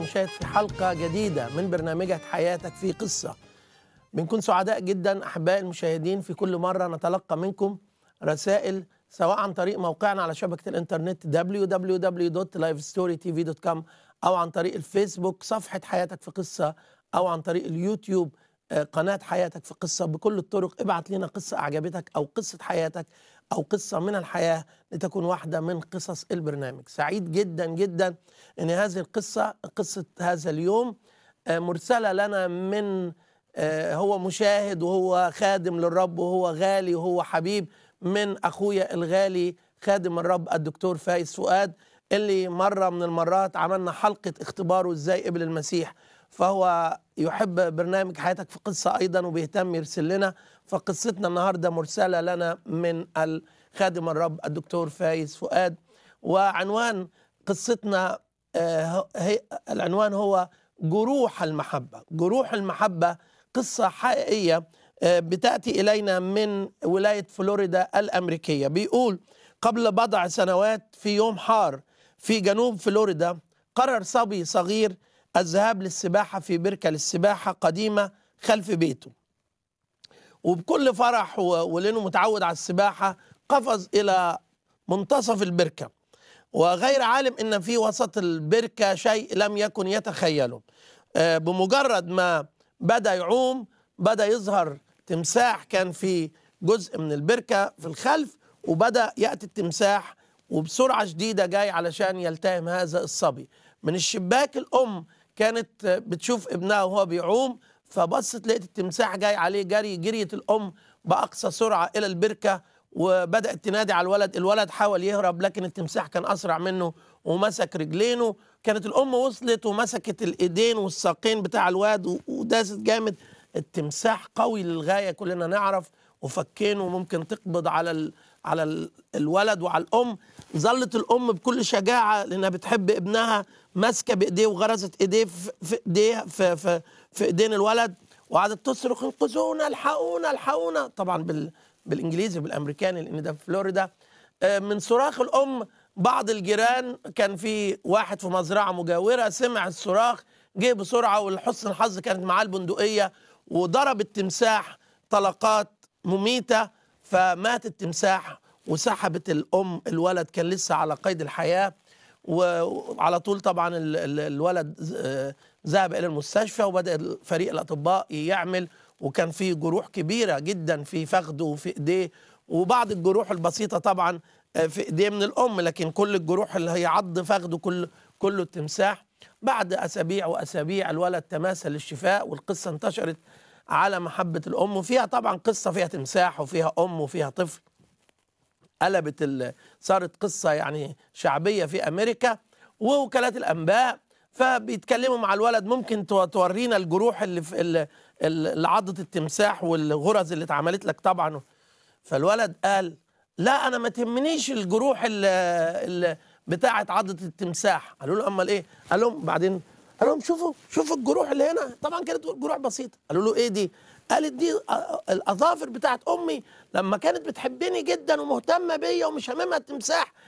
مشاهد في حلقة جديدة من برنامجك حياتك في قصة بنكون سعداء جدا أحبائي المشاهدين في كل مرة نتلقى منكم رسائل سواء عن طريق موقعنا على شبكة الإنترنت www.lifestorytv.com أو عن طريق الفيسبوك صفحة حياتك في قصة أو عن طريق اليوتيوب آه، قناة حياتك في قصة بكل الطرق ابعت لنا قصة أعجبتك أو قصة حياتك أو قصة من الحياة لتكون واحدة من قصص البرنامج سعيد جدا جدا أن هذه القصة قصة هذا اليوم آه، مرسلة لنا من آه، هو مشاهد وهو خادم للرب وهو غالي وهو حبيب من أخويا الغالي خادم الرب الدكتور فايز فؤاد اللي مرة من المرات عملنا حلقة اختباره ازاي قبل المسيح فهو يحب برنامج حياتك في قصة أيضا وبيهتم يرسل لنا فقصتنا النهاردة مرسلة لنا من الخادم الرب الدكتور فايز فؤاد وعنوان قصتنا آه، هي العنوان هو جروح المحبة جروح المحبة قصة حقيقية آه، بتأتي إلينا من ولاية فلوريدا الأمريكية بيقول قبل بضع سنوات في يوم حار في جنوب فلوريدا قرر صبي صغير الذهاب للسباحة في بركة للسباحة قديمة خلف بيته وبكل فرح و- ولأنه متعود على السباحة قفز إلى منتصف البركة وغير عالم ان في وسط البركه شيء لم يكن يتخيله آه، بمجرد ما بدا يعوم بدا يظهر تمساح كان في جزء من البركه في الخلف وبدا ياتي التمساح وبسرعه شديده جاي علشان يلتهم هذا الصبي من الشباك الام كانت آه، بتشوف ابنها وهو بيعوم فبصت لقيت التمساح جاي عليه جري جريت الام باقصى سرعه الى البركه وبدات تنادي على الولد الولد حاول يهرب لكن التمساح كان اسرع منه ومسك رجلينه كانت الام وصلت ومسكت الايدين والساقين بتاع الواد و- وداست جامد التمساح قوي للغايه كلنا نعرف وفكينه وممكن تقبض على ال... على ال... الولد وعلى الام ظلت الام بكل شجاعه لانها بتحب ابنها ماسكه بايديه وغرزت ايديه في في ايديها في في, في ايدين الولد وقعدت تصرخ انقذونا الحقونا الحقونا طبعا بال بالانجليزي بالامريكاني لان ده في فلوريدا آه، من صراخ الام بعض الجيران كان في واحد في مزرعه مجاوره سمع الصراخ جه بسرعه ولحسن الحظ كانت معاه البندقيه وضرب التمساح طلقات مميته فمات التمساح وسحبت الام الولد كان لسه على قيد الحياه وعلى طول طبعا ال- ال- الولد آه، ذهب الى المستشفى وبدا فريق الاطباء يعمل وكان في جروح كبيره جدا في فخده وفي ايديه وبعض الجروح البسيطه طبعا آه، في ايديه من الام لكن كل الجروح اللي هي عض فخده كل كله التمساح بعد اسابيع واسابيع الولد تماثل للشفاء والقصه انتشرت على محبه الام وفيها طبعا قصه فيها تمساح وفيها ام وفيها طفل قلبت ال- صارت قصه يعني شعبيه في امريكا ووكالات الانباء فبيتكلموا مع الولد ممكن تو- تورينا الجروح اللي في ال- ال- اللي عضت التمساح والغرز اللي اتعملت لك طبعا فالولد قال لا انا ما تهمنيش الجروح اللي, اللي بتاعه عضه التمساح قالوا له امال ايه قال لهم بعدين قال لهم شوفوا شوفوا الجروح اللي هنا طبعا كانت جروح بسيطه قالوا له ايه دي قالت دي أ- الاظافر بتاعت امي لما كانت بتحبني جدا ومهتمه بيا ومش هاممها التمساح